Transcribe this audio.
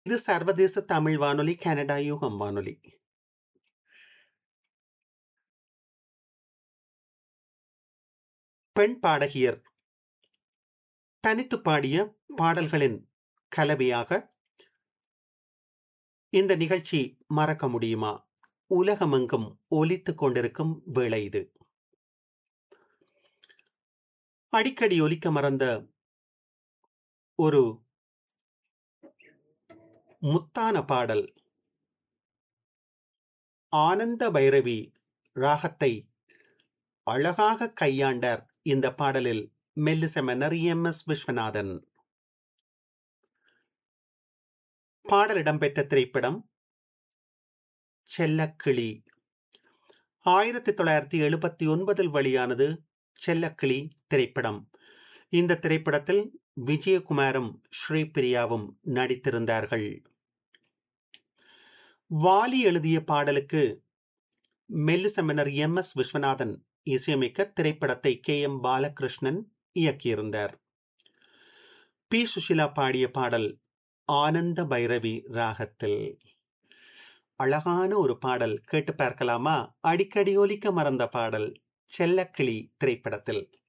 இது சர்வதேச தமிழ் வானொலி கனடா யுகம் வானொலி பெண் பாடகியர் தனித்து பாடிய பாடல்களின் கலவையாக இந்த நிகழ்ச்சி மறக்க முடியுமா உலகமெங்கும் ஒலித்துக் கொண்டிருக்கும் வேளை இது அடிக்கடி ஒலிக்க மறந்த ஒரு முத்தான பாடல் ஆனந்த பைரவி ராகத்தை அழகாக கையாண்டார் இந்த பாடலில் மெல்லிசமன்னர் எம் எஸ் விஸ்வநாதன் பாடல் இடம்பெற்ற திரைப்படம் செல்லக்கிளி ஆயிரத்தி தொள்ளாயிரத்தி எழுபத்தி ஒன்பதில் வெளியானது செல்லக்கிளி திரைப்படம் இந்த திரைப்படத்தில் விஜயகுமாரும் ஸ்ரீபிரியாவும் நடித்திருந்தார்கள் வாலி எழுதிய பாடலுக்கு மெல்லிசமன்னர் எம் எஸ் விஸ்வநாதன் இசையமைக்க திரைப்படத்தை கே எம் பாலகிருஷ்ணன் இயக்கியிருந்தார் பி சுஷிலா பாடிய பாடல் ஆனந்த பைரவி ராகத்தில் அழகான ஒரு பாடல் கேட்டு பார்க்கலாமா அடிக்கடி ஒலிக்க மறந்த பாடல் செல்லக்கிளி திரைப்படத்தில்